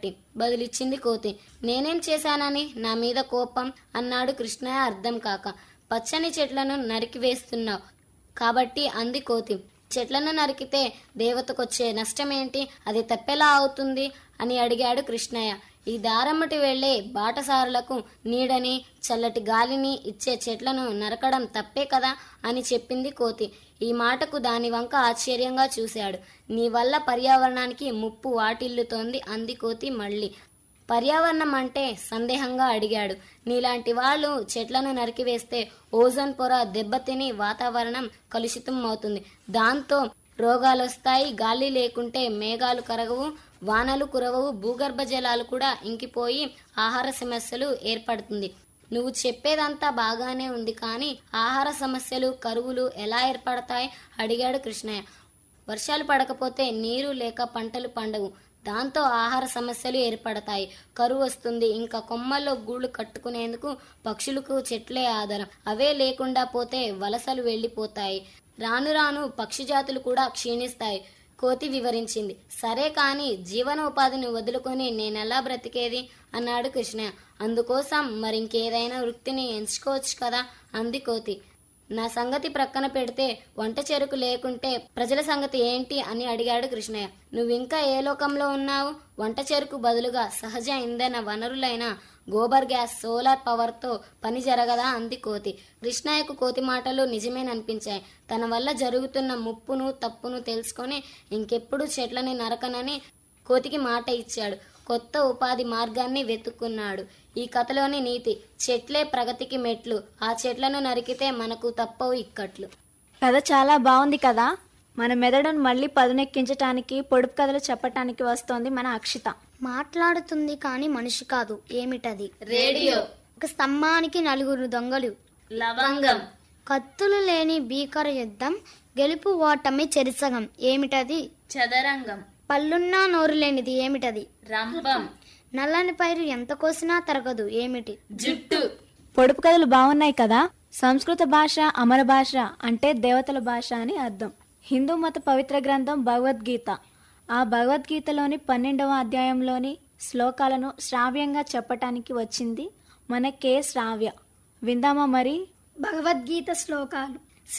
బట్టి బదులిచ్చింది కోతి నేనేం చేశానని నా మీద కోపం అన్నాడు కృష్ణయ్య అర్థం కాక పచ్చని చెట్లను నరికివేస్తున్నావు కాబట్టి అంది కోతి చెట్లను నరికితే దేవతకొచ్చే నష్టమేంటి అది తప్పెలా అవుతుంది అని అడిగాడు కృష్ణయ్య ఈ దారమ్మటి వెళ్లే బాటసారులకు నీడని చల్లటి గాలిని ఇచ్చే చెట్లను నరకడం తప్పే కదా అని చెప్పింది కోతి ఈ మాటకు దాని వంక ఆశ్చర్యంగా చూశాడు నీ వల్ల పర్యావరణానికి ముప్పు వాటిల్లుతోంది అంది కోతి మళ్ళీ పర్యావరణం అంటే సందేహంగా అడిగాడు నీలాంటి వాళ్ళు చెట్లను నరికివేస్తే ఓజోన్ పొర దెబ్బతిని వాతావరణం కలుషితం అవుతుంది దాంతో రోగాలొస్తాయి గాలి లేకుంటే మేఘాలు కరగవు వానలు కురవవు భూగర్భ జలాలు కూడా ఇంకిపోయి ఆహార సమస్యలు ఏర్పడుతుంది నువ్వు చెప్పేదంతా బాగానే ఉంది కానీ ఆహార సమస్యలు కరువులు ఎలా ఏర్పడతాయి అడిగాడు కృష్ణయ్య వర్షాలు పడకపోతే నీరు లేక పంటలు పండవు దాంతో ఆహార సమస్యలు ఏర్పడతాయి కరువు వస్తుంది ఇంకా కొమ్మల్లో గూళ్ళు కట్టుకునేందుకు పక్షులకు చెట్లే ఆధారం అవే లేకుండా పోతే వలసలు వెళ్ళిపోతాయి రాను రాను పక్షి జాతులు కూడా క్షీణిస్తాయి కోతి వివరించింది సరే కాని జీవనోపాధిని వదులుకొని నేనెలా బ్రతికేది అన్నాడు కృష్ణ అందుకోసం మరింకేదైనా వృత్తిని ఎంచుకోవచ్చు కదా అంది కోతి నా సంగతి ప్రక్కన పెడితే వంట చెరుకు లేకుంటే ప్రజల సంగతి ఏంటి అని అడిగాడు కృష్ణయ్య నువ్వింకా ఏ లోకంలో ఉన్నావు వంట చెరుకు బదులుగా సహజ ఇంధన వనరులైన గోబర్ గ్యాస్ సోలార్ పవర్తో పని జరగదా అంది కోతి కృష్ణయ్యకు కోతి మాటలు నిజమేననిపించాయి తన వల్ల జరుగుతున్న ముప్పును తప్పును తెలుసుకొని ఇంకెప్పుడు చెట్లని నరకనని కోతికి మాట ఇచ్చాడు కొత్త ఉపాధి మార్గాన్ని వెతుక్కున్నాడు ఈ కథలోని నీతి చెట్లే ప్రగతికి మెట్లు ఆ చెట్లను నరికితే మనకు తప్పవు ఇక్కట్లు కథ చాలా బాగుంది కదా మన మెదడును మళ్ళీ పదునెక్కించటానికి పొడుపు కథలు చెప్పటానికి వస్తోంది మన అక్షిత మాట్లాడుతుంది కాని మనిషి కాదు ఏమిటది రేడియో ఒక స్తంభానికి నలుగురు దొంగలు లవంగం కత్తులు లేని భీకర యుద్ధం గెలుపు ఓటమి చెరిసగం ఏమిటది చదరంగం పళ్ళున్నా నోరు లేనిది ఏమిటది రంపం నల్లని పైరు ఎంత కోసినా తరగదు ఏమిటి జుట్టు పొడుపు కథలు బాగున్నాయి కదా సంస్కృత భాష అమర భాష అంటే దేవతల భాష అని అర్థం హిందూ మత పవిత్ర గ్రంథం భగవద్గీత ఆ భగవద్గీతలోని పన్నెండవ అధ్యాయంలోని శ్లోకాలను శ్రావ్యంగా చెప్పటానికి వచ్చింది మన కే శ్రావ్య విందామా మరి భగవద్గీత శ్లోకాలు